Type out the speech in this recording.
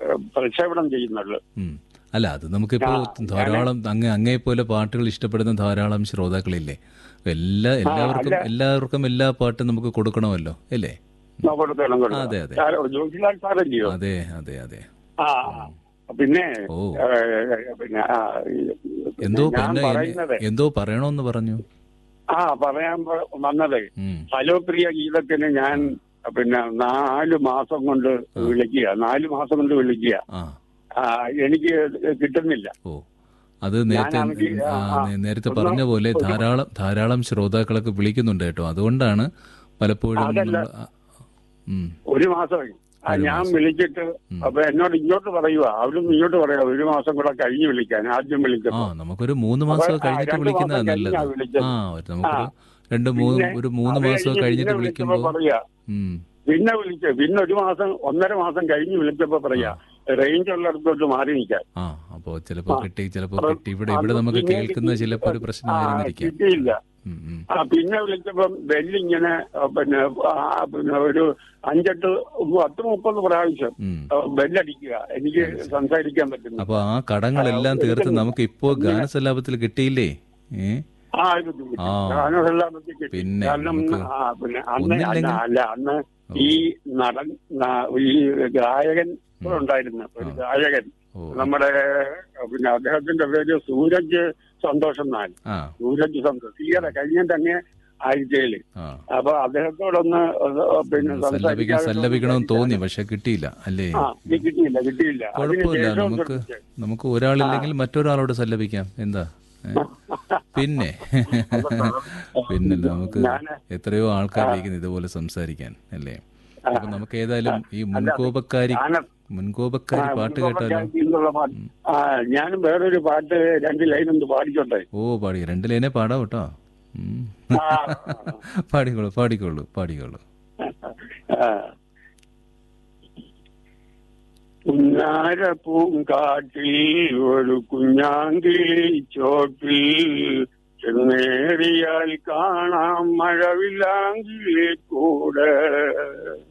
പ്രക്ഷേപണം ചെയ്യുന്നുള്ളൂ ഉം. അല്ല അത് നമുക്കിപ്പോ ധാരാളം അങ്ങ് അങ്ങേ പോലെ പാട്ടുകൾ ഇഷ്ടപ്പെടുന്ന ധാരാളം ശ്രോതാക്കളില്ലേ എല്ലാ എല്ലാവർക്കും എല്ലാവർക്കും എല്ലാ പാട്ടും നമുക്ക് കൊടുക്കണമല്ലോ അല്ലേ കൊടുക്കണം കൊടുക്കണം അതെ, അതെ. സാറ് ജോഷിലാൽ സാറല്ലയോ അതെ അതെ അതെ ആ പിന്നെ ഓ. ഏ, പിന്നെ ആ, ഈ, എന്തോ ഞാൻ പിന്നെ പറയുന്നത് എന്തോ പറയണോന്ന് പറഞ്ഞു ആ പറയാൻ പ- വന്നത് ഉം. ഹലോ പ്രിയ ഗീതത്തിന് ഞാൻ പിന്നെ നാല് മാസം കൊണ്ട് വിളിക്കുക നാല് മാസം കൊണ്ട് വിളിക്കുക ആ ആ, എനിക്ക് കിട്ടുന്നില്ല ഓ അത് നേരത്തെ ഞാനാണെങ്കിൽ, ആ, ആ, നേ- നേരത്തെ ഒന്ന് പറഞ്ഞ പോലെ ധാരാളം ധാരാളം ശ്രോതാക്കളൊക്കെ വിളിക്കുന്നുണ്ട് കേട്ടോ അതുകൊണ്ടാണ് പലപ്പോഴും അതല്ല. നമ്മള് ആ, ഉം. ഒരു മാസമായി ആ, ഒരു ഞാൻ മാസം. വിളിച്ചിട്ട് അപ്പൊ എന്നോട് ഇങ്ങോട്ട് പറയുക അവിടുന്ന് ഇങ്ങോട്ട് പറയാ ഒരു മാസം കൂടെ കഴിഞ്ഞ് വിളിക്കാൻ ആദ്യം ആ വിളിച്ചപ്പോ നമുക്കൊരു മൂന്ന് മാസം അപ്പൊ, ആ, കഴിഞ്ഞിട്ട് രണ്ട് വിളിക്കുന്നതാ മാസം നല്ലത് കഴിഞ്ഞാ വിളിച്ചത്. ആ ഒരു നമുക്കൊരു രണ്ട് മൂന്ന് പിന്നെ ഒരു മൂന്ന് അത് മാസം കഴിഞ്ഞ് കഴിഞ്ഞിട്ട് പിന്നെ വിളിച്ചപ്പോ വിളിക്കുമ്പോ പറയാ ഉം. പിന്നെ വിളിച്ച് പിന്നെ ഒരു മാസം ഒന്നര മാസം കഴിഞ്ഞ് വിളിച്ചപ്പോ പറയാ റേഞ്ച് ഉള്ളിടത്തോട്ട് മാറി നിൽക്കാൻ ആ അപ്പോ ചിലപ്പോ കിട്ടി ചിലപ്പോ അപ്പൊ കിട്ടി ഇവിടെ ഇവിടെ അത് നമുക്ക് പിന്നെ കേൾക്കുന്ന ചിലപ്പോ ഒരു ആ, പ്രശ്നമായിരുന്നിരിക്കാം കിട്ടിയില്ല ഉം, ഉം. ആ പിന്നെ വിളിച്ചപ്പം ബെല്ലിങ്ങനെ ആ, പിന്നെ ആ, പിന്നെ ഒരു അഞ്ചെട്ട് പത്ത് മുപ്പത് പ്രാവശ്യം ഉം. ആ, ബെല്ലടിക്കുക എനിക്ക് സംസാരിക്കാൻ പറ്റുന്നു അപ്പൊ ആ കടങ്ങളെല്ലാം തീർത്ത് നമുക്ക് ഇപ്പോ ഗാനസല്ലാപത്തിൽ കിട്ടിയില്ലേ ഏ ആ ഇത് കിട്ടി. ആ. ഗാനമെല്ലാം നമുക്ക് കിട്ടി. പിന്നെ കാരണം നമുക്ക് ആ, പിന്നെ അന്ന് അല്ല ഒന്നില്ലെങ്കിൽ- അല്ല അന്ന് ഈ നടൻ ന- ഈ ഗായകൻ ഇവിടെ ഉണ്ടായിരുന്നു ഒരു ഗായകൻ ഓ നമ്മുടെ പിന്നെ അദ്ദേഹത്തിന്റെ പേര് സൂരജ് സന്തോഷം എന്നാണ് ആ സൂരജ് സന്തോഷ് ഈയിടെ കഴിഞ്ഞ തന്നെ ആഴ്ചയില് ആ അപ്പൊ അദ്ദേഹത്തോടൊന്ന് അത് പിന്നെ സല്ലപിക്കാൻ സംസാരിക്കാൻ സല്ലപിക്കണമെന്ന് തോന്നി പക്ഷെ കിട്ടിയില്ല അല്ലേ ആ ഇത് കിട്ടിയില്ല കിട്ടിയില്ല കുഴപ്പമില്ല അതിനുശേഷം നമുക്ക് ശ്രമിച്ചു. നമുക്ക് ഒരാളില്ലെങ്കിൽ മറ്റൊരാളോട് സല്ലപിക്കാം എന്താ ഏ? പിന്നെ പിന്നെ നമുക്ക് ഞാന് എത്രയോ ആൾക്കാരിരിക്കുന്നു ഇതുപോലെ സംസാരിക്കാൻ അല്ലേ അപ്പൊ നമുക്ക് ഏതായാലും ഈ മുൻകോപക്കാരി ഗാനം മുൻകോപക്കാരി പാട്ട് കേട്ടാലോ എന്നുള്ള പാട്ട് ആ ഞാനും വേറൊരു പാട്ട് രണ്ട് ലൈൻ ഒന്ന് പാടിച്ചോട്ടെ ഓ പാടി രണ്ട് ലൈനെ പാടാം കേട്ടോ ഉം. ആ, പാടിക്കോളൂ പാടിക്കോളൂ പാടിക്കോളൂ ആ. പുന്നാര പൂങ്കാട്ടിൽ ഒരു കുഞ്ഞാങ്കിളി ചോട്ടിൽ ചെന്നേറിയാൽ കാണാം മഴവില്ലാങ്കിലെ കൂടെ